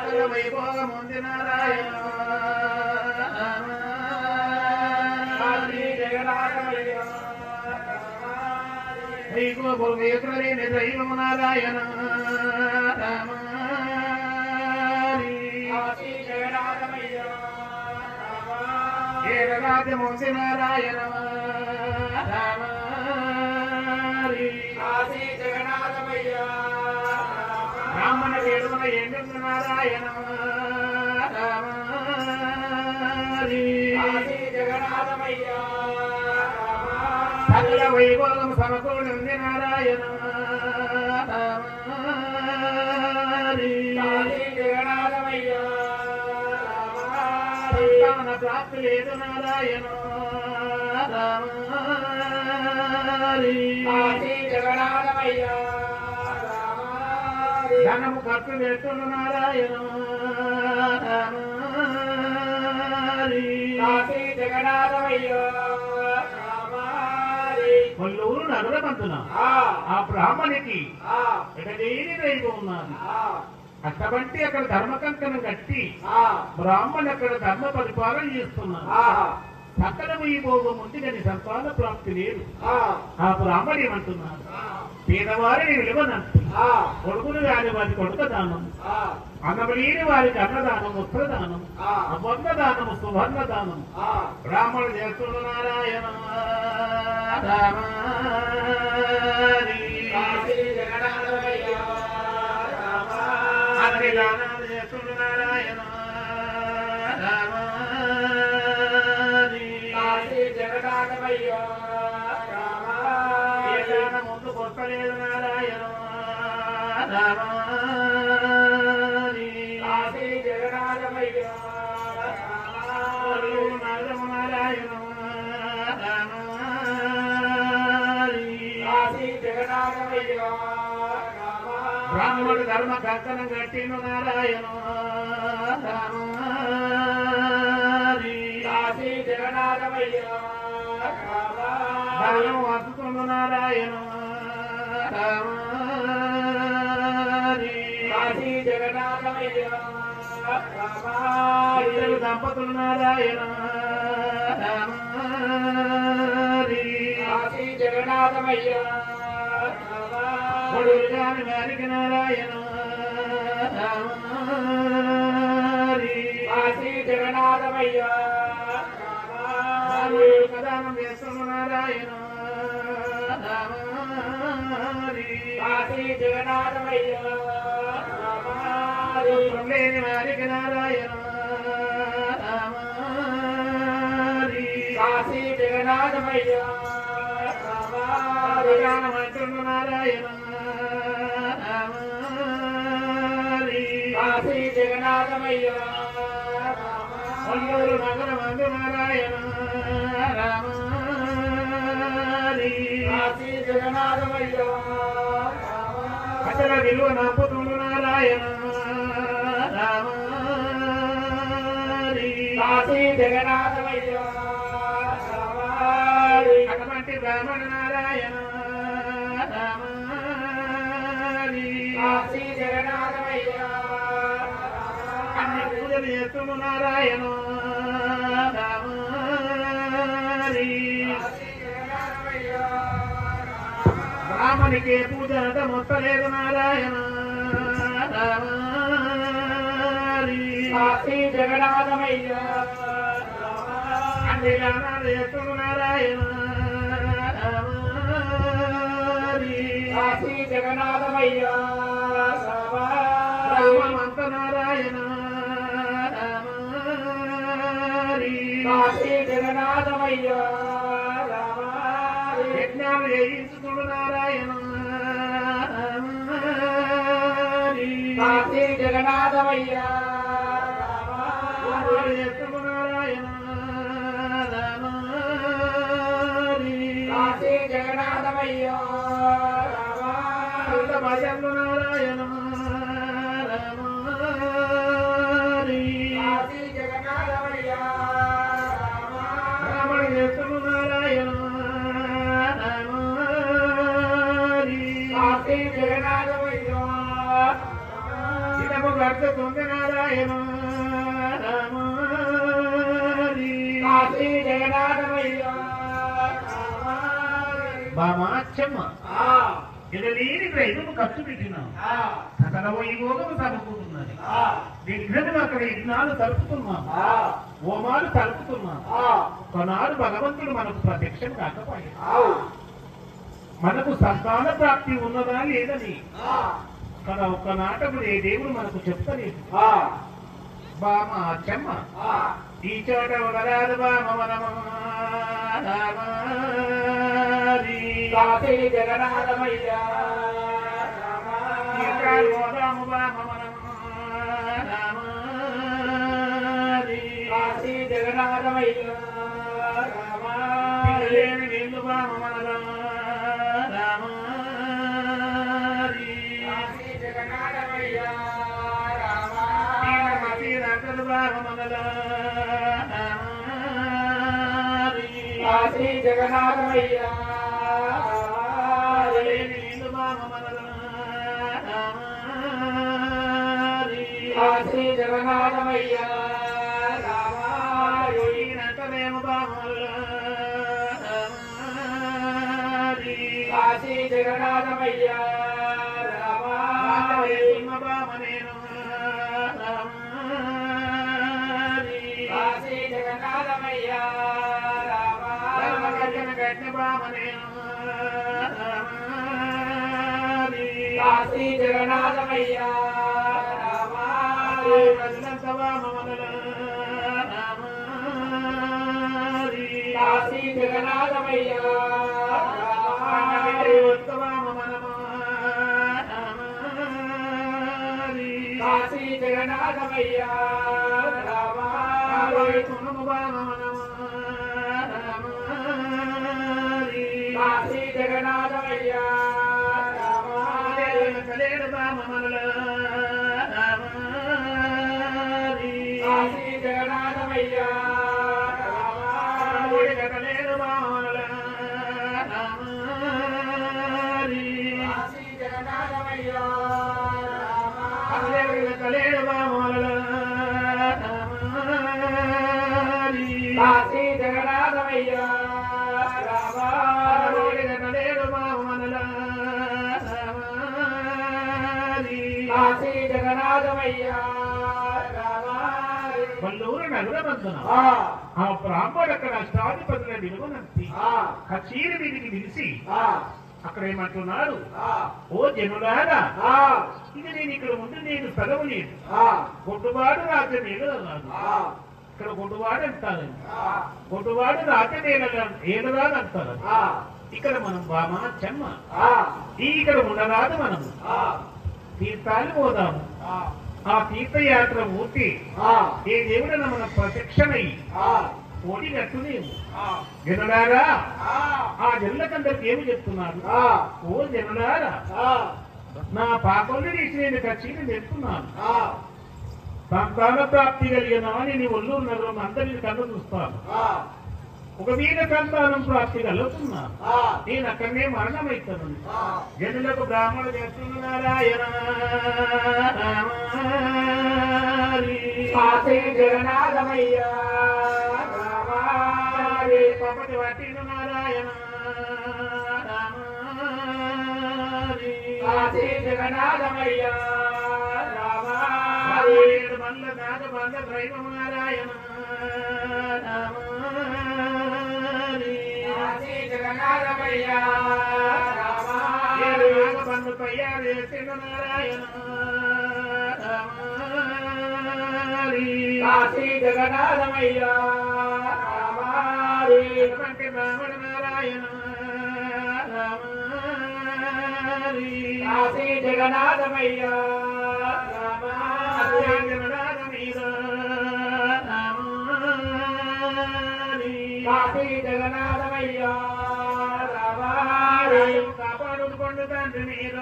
సకల వైభోగముంది నారాయణ కాశీ జగన్నాథమయ్య నీకు భూమేశ్వరి దైవము నారాయణ కాశీ జగన్నాథమయ్య ఏకరాజ్యముంది నారాయణ కాశీ జగన్నాథమయ్య బ్రాహ్మణ వేడుకల ఎండు నారాయణ కాశీ జగన్నాథమయ్య సకల వైభోగం సమకూడింది నారాయణ కాశీ జగన్నాథమయ్య సంతాన ప్రాప్తి లేదు నారాయణ కాశీ జగన్నాథమయ్య ధనము ఖర్చు పెట్టును నారాయణ కాశీ జగన్నాథమయ్య కొల్లూరు నగరమంతున ఆ ఆ బ్రాహ్మణికి ఆ ఎడలేని దైవం ఉన్నారు ఆ అటువంటి అక్కడ ధర్మకంకణం కట్టి ఆ బ్రాహ్మణులు అక్కడ ధర్మ పరిపాలన చేస్తున్నారు ఆ సకల వైభోగం ఉంది కానీ సంతాన ప్రాప్తి లేదు ఆ ఆ బ్రాహ్మణి ఏమంటున్నారు పేదవారిని విలువనంటు ఆ కొడుకులు కాని వారి కొడుక దానం ఆ అన్నమలేని వారికి అన్నదానం వస్త్రదానం ఆ. అపన్నదానము సువర్ణదానం ఆ బ్రాహ్మణుడు చేస్తున్న నారాయణ కాశీ జగన్నాథమయ్య అన్ని దానాలు చేస్తున్న నారాయణ కాశీ జగన్నాథమయ్య ఏ దానం ముందుకు వస్తలేదు నారాయణ కాశీ జగన్నాథమయ్య కాశీ జగన్నాథమయ్య బ్రాహ్మణుడు ధర్మ కంకణం కట్టిను నారాయణ కాశీ జగన్నాథమయ్య దానం వస్తును నారాయణ కాశీ జగన్నాథమయ్య ఇద్దరు దంపతులు నారాయణ కాశీ జగన్నాథమయ్య కొడుకు గాని వారికి నారాయణ కాశీ జగన్నాథమయ్య కదానం చేస్తున్న నారాయణ కాశీ జగన్నాథమయ్య లేని వారికి నారాయణ కాశీ జగన్నాథమయ్య ప్రధానమంటున్న నారాయణ కాశీ జగన్నాథమయ్య కొల్లూరు నగరమందు నారాయణ కాశీ జగన్నాథమయ్య అతల విలువ నప్పుతుండు నారాయణ కాశీ జగన్నాథమయ్య అటువంటి బ్రాహ్మణ నారాయణ కాశీ జగన్నాథమయ్య అన్ని పూజలు చేస్తుడు నారాయణ కాశీ జగన్నాథమయ్య బ్రాహ్మణికి పూజ అంత మొత్తలేదు నారాయణ కాశీ జగన్నాథమయ్య అన్ని దానాలు చేస్తుడు నారాయణ కాశీ జగన్నాథమయ్య రామంత నారాయణ కాశీ జగన్నాథమయ్య యజ్ఞాలు చేయించుతుడు నారాయణ కాశీ జగన్నాథమయ్య పూజలు చేస్తుడు నారాయణ కాశీ జగన్నాథమయ్య భజన్లు నారాయణ కాశీ జగన్నాథమయ్య రామణ చేస్తుడు నారాయణ కాశీ జగన్నాథమయ్య మనము గడుతుంది నారాయణ రామారి. కాశీ జగన్నాథమయ్యా రామారి. బామాచ్చమ్మ ఆ, ఎడలేని రైతులు ఖర్చు పెట్టినాం ఆ, సకల వైభోగం సమకూరున్నది ఆ, విఘ్నములు అక్కడ యజ్ఞాలు తలుపుతున్నాం ఆ, హోమాలు తలుపుతున్నాం ఆ, కొనాడు భగవంతుడు మనకు ప్రత్యక్షం కాకపోయాడు ఆవు. మనకు సంతాన ప్రాప్తి ఉన్నదా లేదని ఆ, కదా ఒక్క నాటకుడు ఏ దేవుడు మనకు చెప్తలేదు ఆ, బామ చెమ్మ ఆ, ఈ చోట ఒకరాదు బామ మనమా రామారి. కాశీ జగన్నాథమయ్యా ఈ కాలు రామారి. పోదాము బామ మనమా రామారి. కాశీ జగన్నాథమయ్యా రామారి. పిల్లలేని నీళ్ళు బామ మనరా రామారి. కాశీ జగన్నాథమయ్యా తీర రామారి. మతి నగలు బామ మనరా రామారి. కాశీ జగన్నాథమయ్యా రామారి. పిల్లలేని నీళ్ళు బామ మనరా రామారి. కాశీ జగన్నాథమయ్యా రామారి. పోయినంతనేమో బామ మనరా రామారి. కాశీ జగన్నాథమయ్యా రామారి. కాశీ జగన్నాథమయ్యా రామారి. కాశీ జగన్నాథమయ్యా రామారి. కాశీ జగన్నాథమయ్యా రామారి. కాశీ జగన్నాథమయ్యా రామారి. కాశీ జగన్నాథమయ్యా రామారి. కాశీ జగన్నాథమయ్యా రామారి. కాశీ జగన్నాథమయ్యా రామారి. కాశీ జగన్నాథమయ్యా రామారి. కాశీ జగన్నాథమయ్యా రామారి. వల్లూరు నలుగుర బంధన ఆ, ఆ బ్రాహ్మడు అక్కడ అష్టాధిపతుల విలువనంతి ఆ, కచీరి మీదికి నిలిచి ఆ, అక్కడ ఏమంటున్నాడు ఆ, ఓ జనులారా ఆ, ఇక నేను ఇక్కడ ఉండి నేను సెలవు లేదు ఆ, కొట్టువాడు రాజ్యం ఏలదు కాదు ఆ, ఇక్కడ కొట్టువాడు అంటారు ఆ, కొట్టువాడు రాజ్యం ఏలగా ఏలరాదు అంటారు ఆ, ఇక్కడ మనం బామ చెమ్మ ఆ, ఈ ఇక్కడ ఉండరాదు మనం ఆ, తీర్థాలు పోదాము ఆ, ఆ తీర్థయాత్ర మూర్తి ఆ, ఏ దేవుడన మన ప్రత్యక్షమై ఆ, కోడి కట్టునేము ఆ, జనులారా ఆ, ఆ జనులకందరికి ఏమి చెప్తున్నారు ఆ, ఓ జనులారా ఆ, నా పాపల్ని తీసి నేను కచ్చిని చెప్తున్నాను ఆ, సంతాన ప్రాప్తి కలిగిన అని నీ ఒల్లూరు నగరం అందరిని కన్ను చూస్తాను ఆ, ఒక వీర సంతానం ప్రాప్తి కలుగుతున్నా ఆ, నేను అక్కడనే మరణమవుతాను ఆ, జనులకు బ్రాహ్మణుడు చేస్తున్న నారాయణ రామారి. కాశీ జగన్నాథమయ్యా రామారి. పపటి వాటిను నారాయణ రామారి. కాశీ జగన్నాథమయ్యా రామారి. ఆరేడు బండ్ల నాగ బండ దైవము నారాయణ రామారి. కాశీ జగన్నాథమయ్యా ఏడు రామారి. నాగ బండ్లు తయారు చేసిన నారాయణ రామారి. కాశీ జగన్నాథమయ్యా రామారి. ఎటువంటి రావణ నారాయణ రామారి. కాశీ జగన్నాథమయ్యా రామారి. అత్యంత మీద రామారి. కాశీ జగన్నాథమయ్యా రామారి. కాపాడుకోండి తండ్రి మీరు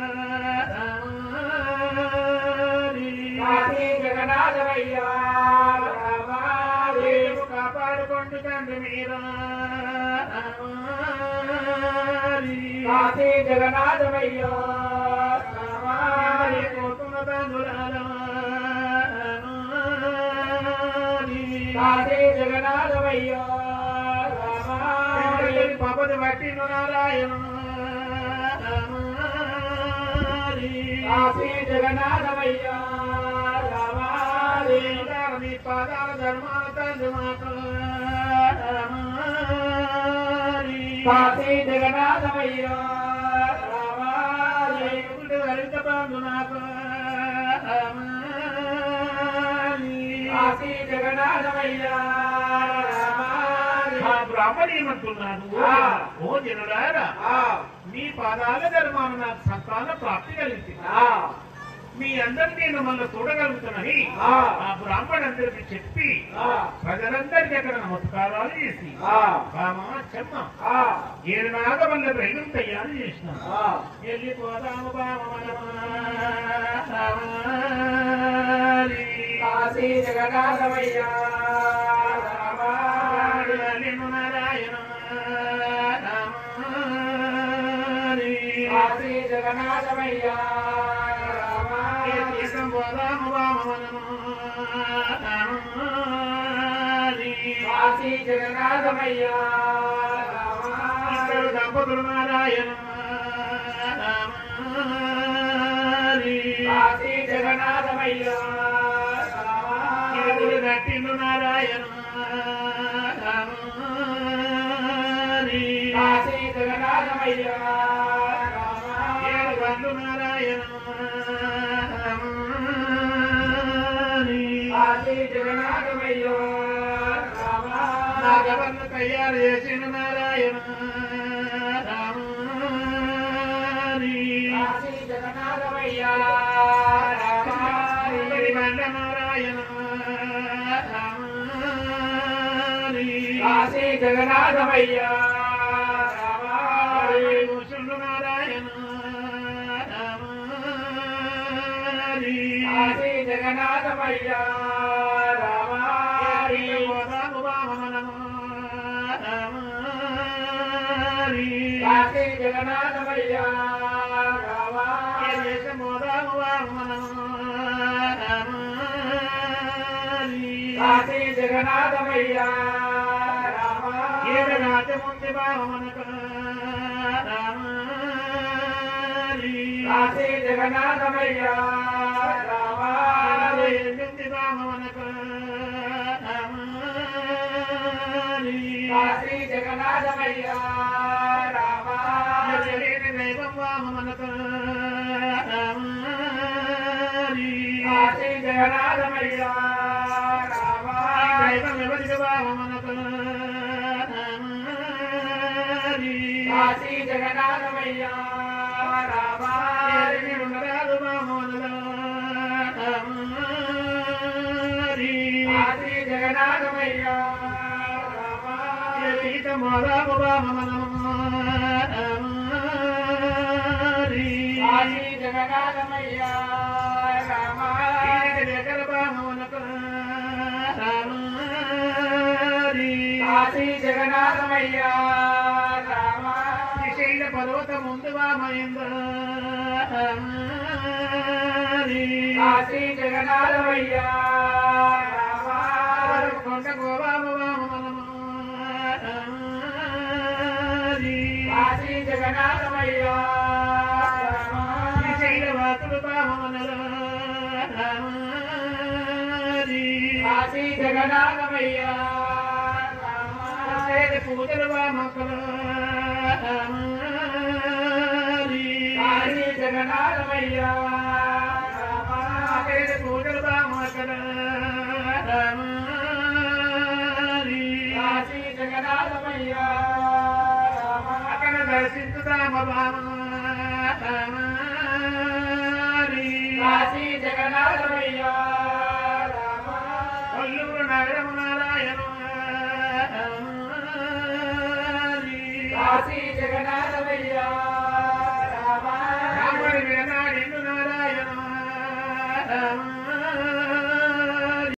రామారి. కాశీ జగన్నాథమయ్యా రామారి. కాపాడుకోండి తండ్రి మీరు రామారి. కాశీ జగన్నాథమయ్యా రామారి. కోరుకున్న తండ్రులారా కాశీ జగన్నాథమయ్యో రామారి పపది పట్టిను నారాయణ కాశీ జగన్నాథమయ్యో రామారి నీ పాదాల ధర్మాల తండ్రి మాకు కాశీ జగన్నాథమయ్యో రామారి హరిత బంధు నాకు కాశీ జగన్నాథమయ్యో రామారి ఆ బ్రాహ్మణేమంటున్నాను ఆ. ఓ జనులారా ఆ మీ పాదాల ధర్మాలు నాకు సంతాన ప్రాప్తి కలిగింది ఆ మీ అందరినీ నేను మళ్ళీ చూడగలుగుతానని ఆ. ఆ బ్రాహ్మణులందరికీ చెప్పి ఆ ప్రజలందరికీ అక్కడ నమస్కారాలు చేసి ఆ రామ చెమ్మ ఆ ఏడు నాగవల్ల రైలు తయారు చేసిన ఆ వెళ్ళిపోదాము కాశీ జగన్నాథమయ్యా రామారి నారాయణ కాశీ జగన్నాథమయ్యా రామారి పోదాము కాశీ జగన్నాథమయ్యా ఇద్దరు రామారి దంపతులు నారాయణ కాశీ జగన్నాథమయ్యా ఇరువురు రామారి గట్టిండు నారాయణ కాశీ జగన్నాథమయ్యా ఏడు రామారి గండు నారాయణ కాశీ జగన్నాథమయ్యా రామారి నాగవన్ను తయారు చేసిన నారాయణ కాశీ జగన్నాథమయ్యా రామారి మండ నారాయణ కాశీ జగన్నాథమయ్యా రామారి భూషణుడు నారాయణ కాశీ జగన్నాథమయ్యా రామారి కాశీ జగన్నాథమయ్యా రామారి కాశీ జగన్నాథమయ్యా రామారి కాశీ జగన్నాథమయ్యా రామారి కాశీ జగన్నాథమయ్యా రామారి కాశీ జగన్నాథమయ్యా రామారి కాశీ జగన్నాథమయ్యా రామారి కాశీ జగన్నాథమయ్యా రామారి కాశీ జగన్నాథమయ్యా రామారి కాశీ జగన్నాథమయ్యా రామారి శైల పర్వత ముందు వామయంద కాశీ జగన్నాథమయ్యా రామారి కొండ గోవామ కాశీ జగన్నాథమయ్యా రామారి శైల వాసుడు బామనల కాశీ జగన్నాథమయ్యా రామారి పూజలు బామకల కాశీ జగన్నాథమయ్యా రామారి పూజలు బామకల కాశీ జగన్నాథమయ్యా రామారి అక్కడ దర్శించుదామ బామ కాశీ జగన్నాథమయ్యా రామారి కొల్లూరు నగరము నారాయణ కాశీ జగన్నాథమయ్యా రామారి రాముడి విడనాడిండు నారాయణ